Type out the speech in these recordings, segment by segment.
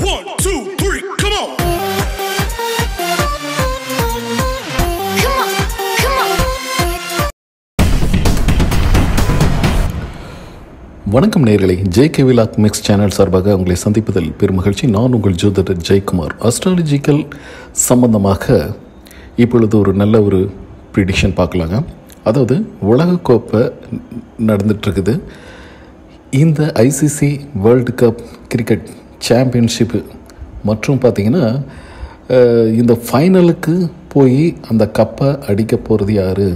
One, two, three, come on. Come on, come on. வணக்கம் நேயர்களே J K vlog mix channel சார்பாக உங்களை சந்திப்பதில் பெருமகிழ்ச்சி நான் உங்கள் ஜோதிடர் ஜெயக்குமார் அஸ்ட்ராலஜிக்கல் சம்பந்தமாக இப்பொழுது ஒரு நல்ல ஒரு ப்ரிடிக்ஷன் பார்க்கலாங்க அதாவது உலகக்கோப்பை நடந்துட்டுருக்குது இந்த ICC world cup cricket championship மற்றும் பார்த்திங்கன்னா அஹ், இந்த ஃபைனலுக்கு போய் அந்த கப்பை அடிக்க போகிறது யார்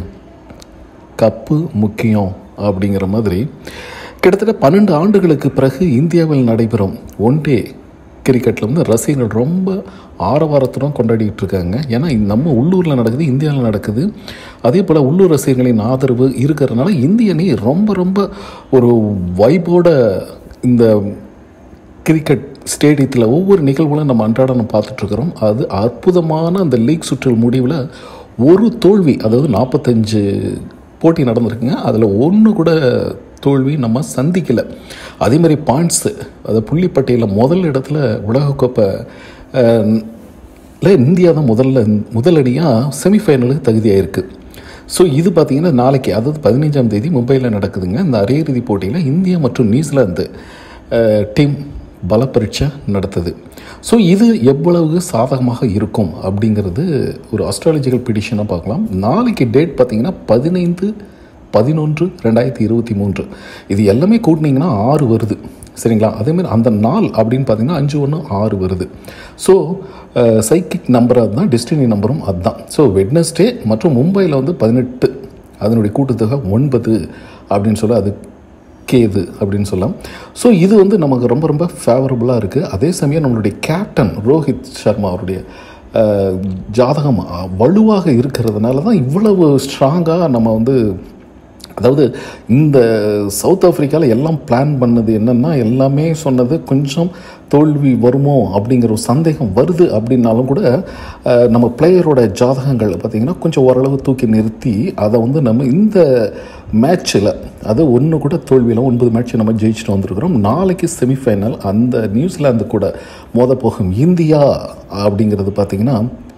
கப்பு முக்கியம் அப்படிங்கிற மாதிரி கிட்டத்தட்ட பன்னெண்டு ஆண்டுகளுக்கு பிறகு இந்தியாவில் நடைபெறும் ஒன் டே கிரிக்கெட்டில் வந்து ரசிகர்கள் ரொம்ப ஆரவாரத்துடன் கொண்டாடிட்டு இருக்காங்க ஏன்னா இது நம்ம உள்ளூரில் நடக்குது இந்தியாவில் நடக்குது அதே போல் உள்ளூர் ரசிகர்களின் ஆதரவு இருக்கிறதுனால இந்திய அணி ரொம்ப ரொம்ப ஒரு வைபோட இந்த கிரிக்கெட் ஸ்டேடியத்தில் ஒவ்வொரு நிகழ்வுகளும் நம்ம அன்றாடம் நம்ம பார்த்துட்ருக்குறோம் அது அற்புதமான அந்த லீக் சுற்றில் முடிவில் ஒரு தோல்வி அதாவது நாற்பத்தஞ்சு போட்டி நடந்திருக்குங்க அதில் ஒன்று கூட தோல்வி நம்ம சந்திக்கலை அதே மாதிரி பாயிண்ட்ஸு அது புள்ளிப்பட்டியலில் முதல் இடத்துல உலகக்கோப்பை அஹ், ல இந்தியா தான் முதல்ல முதலடியாக செமிஃபைனலுக்கு தகுதியாயிருக்கு ஸோ இது பார்த்தீங்கன்னா நாளைக்கு அதாவது பதினைஞ்சாம் தேதி மும்பையில் நடக்குதுங்க இந்த அரையிறுதி போட்டியில் இந்தியா மற்றும் நியூசிலாந்து டீம் பல பரீட்சை நடத்துது ஸோ இது எவ்வளவு சாதகமாக இருக்கும் அப்படிங்கிறது ஒரு அஸ்ட்ராலஜிக்கல் பிடிஷனாக பார்க்கலாம் நாளைக்கு டேட் பார்த்தீங்கன்னா பதினைந்து பதினொன்று ரெண்டாயிரத்தி இருபத்தி மூன்று இது எல்லாமே கூட்டினீங்கன்னா ஆறு வருது சரிங்களா அதேமாதிரி அந்த நாள் அப்படின்னு பார்த்தீங்கன்னா அஞ்சு ஒன்று ஆறு வருது ஸோ சைக்கிக் நம்பர் அதுதான் டெஸ்டினி நம்பரும் அதுதான் ஸோ வெட்னஸ்டே மற்றும் மும்பையில் வந்து பதினெட்டு அதனுடைய கூட்டுத்தொகை ஒன்பது அப்படின்னு சொல்ல அது கேது அப்படின்னு சொல்லலாம் ஸோ இது வந்து நமக்கு ரொம்ப ரொம்ப ஃபேவரபுளாக இருக்குது அதே சமயம் நம்மளுடைய கேப்டன் ரோஹித் சர்மா அவருடைய அஹ், ஜாதகம் அஹ், வலுவாக இருக்கிறதுனால தான் இவ்வளவு ஸ்ட்ராங்காக நம்ம வந்து அதாவது இந்த சவுத் ஆப்பிரிக்காவில் எல்லாம் பிளான் பண்ணது என்னென்னா எல்லாமே சொன்னது கொஞ்சம் தோல்வி வருமோ அப்படிங்கிற ஒரு சந்தேகம் வருது அப்படின்னாலும் கூட அஹ், நம்ம பிளேயரோட ஜாதகங்கள் பார்த்திங்கன்னா கொஞ்சம் ஓரளவு தூக்கி நிறுத்தி அதை வந்து நம்ம இந்த மேட்ச்சில் அது ஒன்று கூட தோல்வியில் ஒன்பது மேட்ச் நம்ம ஜெயிச்சுட்டு வந்திருக்கிறோம் நாளைக்கு செமிஃபைனல் அந்த நியூசிலாந்து கூட மோத போகும் இந்தியா அப்படிங்கிறது பார்த்திங்கன்னா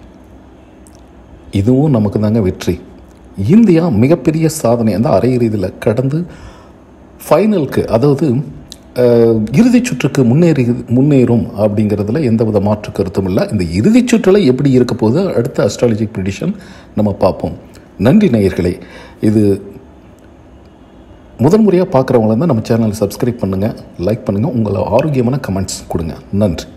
இதுவும் நமக்கு தாங்க வெற்றி இந்தியா மிகப்பெரிய சாதனை அந்த அரையிறுதியில் கடந்து ஃபைனலுக்கு அதாவது அஹ், இறுதிச் சுற்றுக்கு முன்னேறி முன்னேறும் அப்படிங்கிறதுல எந்த வித மாற்று கருத்தும் இல்லை இந்த இறுதிச் சுற்றில் எப்படி இருக்க போகுது அடுத்த அஸ்ட்ராலஜிக் ப்ரிடிஷன் நம்ம பார்ப்போம் நன்றி நேயர்களே இது முதல் முறையாக பார்க்குறவங்கள தான் நம்ம சேனலை சப்ஸ்கிரைப் பண்ணுங்கள் லைக் பண்ணுங்கள் உங்களை ஆரோக்கியமான கமெண்ட்ஸ் கொடுங்க நன்றி